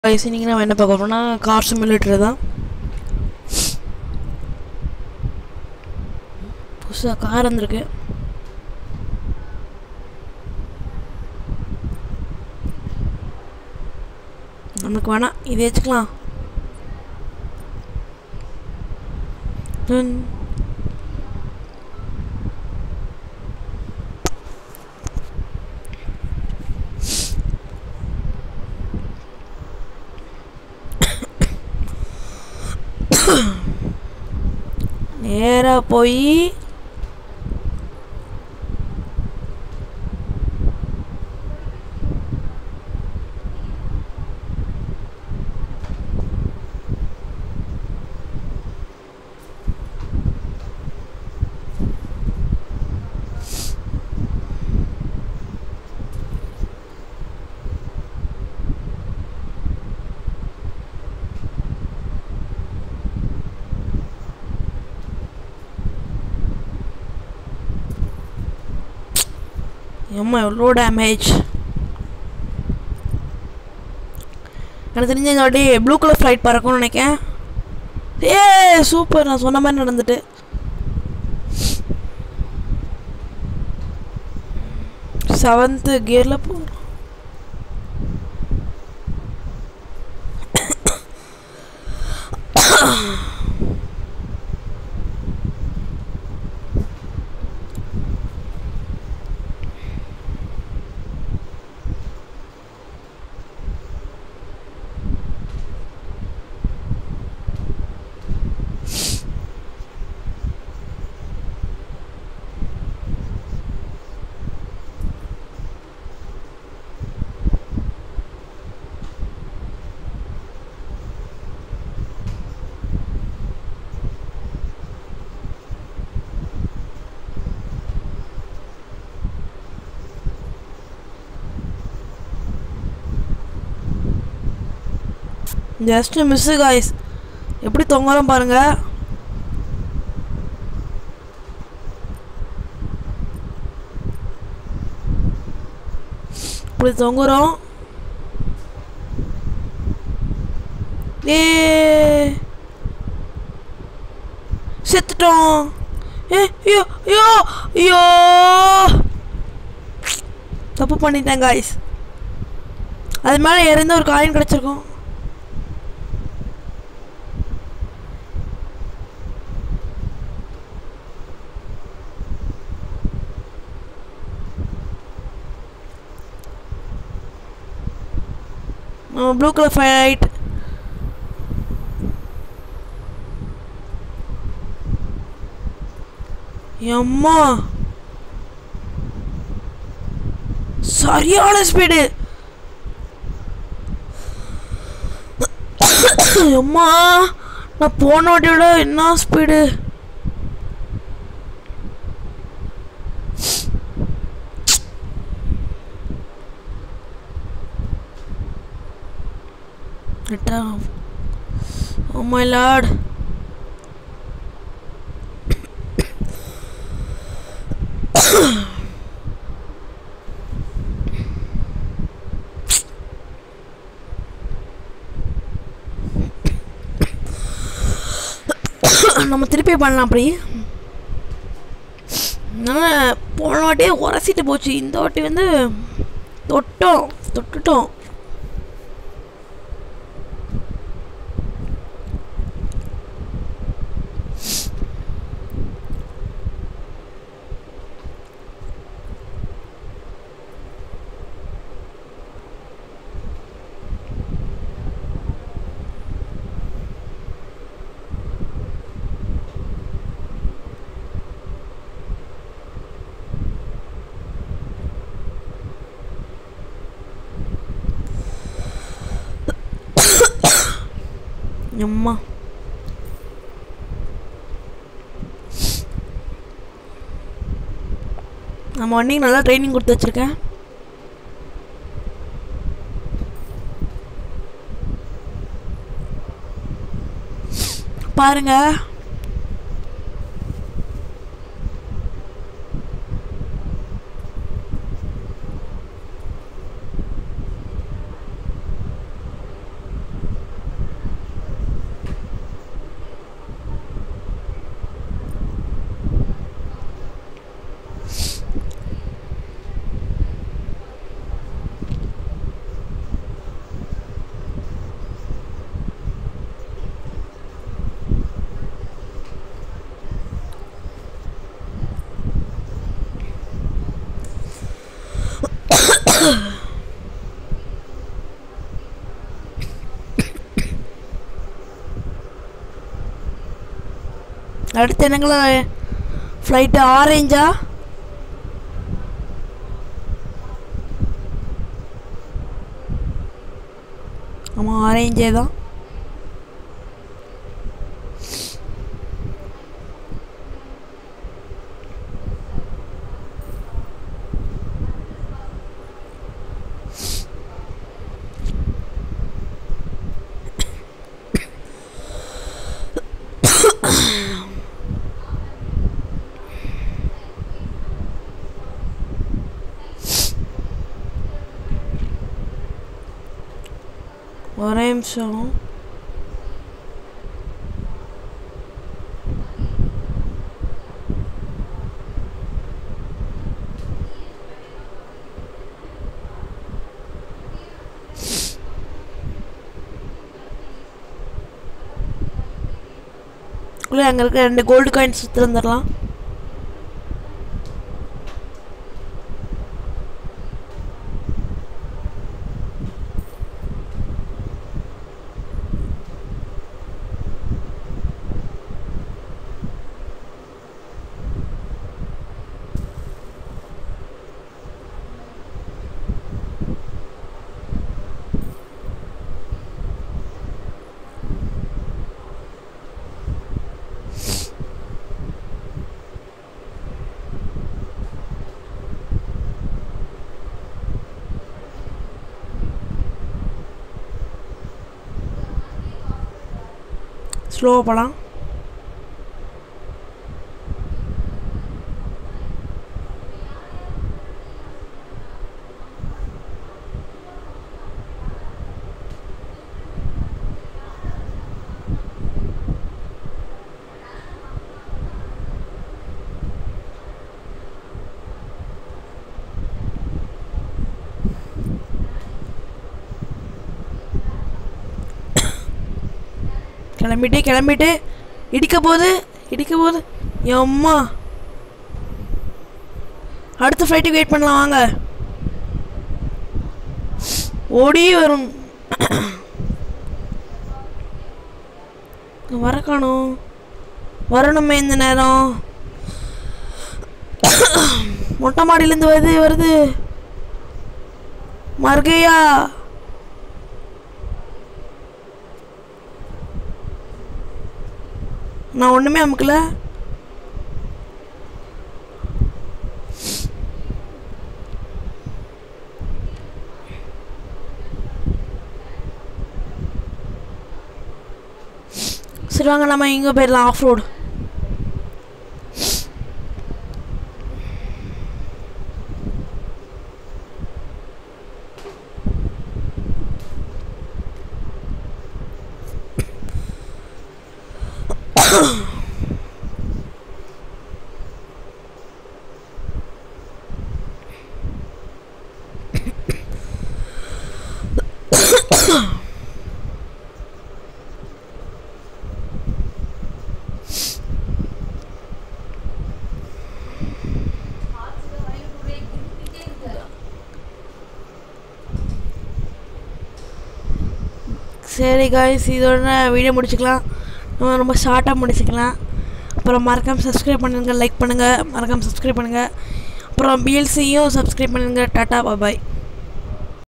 வயசு இன்னைக்கு நம்ம என்ன பார்க்க போறோம்னா கார் சிமுலேட்டர் தான் புதுசாக கார் வந்திருக்கு நமக்கு வேணாம் இது வச்சுக்கலாம் டன். நேரா போய் எம்மா எவ்வளோ டேமேஜ் எனக்கு தெரிஞ்ச இந்த வாட்டி ப்ளூ கலர் ஃப்ளைட் பறக்கும்னு நினைக்கேன் ஏ சூப்பர் நான் சொன்ன மாதிரி நடந்துட்டு செவன்த்து கியரில் போகிறோம் ஜஸ்ட் மிஸ்ஸு காய்ஸ் எப்படி தொங்குறோம் பாருங்க இப்படி தொங்குறோம் ஏ செத்துட்டோம் ஏ ஐயோ ஐயோ ஐயோ தப்பு பண்ணிட்டேன் காய்ஸ் அது மேலே இறந்து ஒரு காயின் கிடச்சிருக்கும் ப்ளூ கலர் ஃபைட் எம்மா சரியான ஸ்பீடு எம்மா நான் போன வாட்டியோட என்ன speed Return. Oh my lord. நம்ம திருப்பி பண்ணலாம் அப்படி நான் போன வாட்டியே உரசிட்டு போச்சு இந்த வாட்டி வந்து தொட்டோம் தொட்டுட்டோம் எம்மா நம்ம வண்டிக்கு நல்லா ட்ரைனிங் கொடுத்து வச்சிருக்கேன் பாருங்க அடுத்து என்னங்களா ஃப்ளைட்டு ஆரேஞ்சா ஆமாம் ஆரேஞ்சே தான் ஒரே நிமிஷம் உள்ள அங்கே இருக்க ரெண்டு கோல்டு காயின்ஸ் திறந்துடலாம் ஸ்லோவாக போகலாம் கிளம்பிட்டு கிளம்பிட்டு இடிக்க போகுது இடிக்க போகுது எம்மா அடுத்த ஃப்ளைட்டுக்கு வெயிட் பண்ணலாம் வாங்க ஓடி வரும் வர காணும் வரணுமே இந்த நேரம் மொட்டை மாடியிலேருந்து வருது வருது மறுகையா நான் ஒன்றுமே அமுக்கல சரி வாங்க நம்ம இங்கே போயிடலாம் ஆஃப் ரோடு சரி காய்ஸ் இதோட வீடியோ முடிச்சுக்கலாம் நம்ம ரொம்ப ஷார்ட்டாக முடிச்சுக்கலாம் அப்புறம் மறக்காம சப்ஸ்கிரைப் பண்ணுங்கள் லைக் பண்ணுங்கள் மறக்காம சப்ஸ்கிரைப் பண்ணுங்கள் அப்புறம் பிஎல்சியும் சப்ஸ்கிரைப் பண்ணுங்கள் டாட்டா பாய்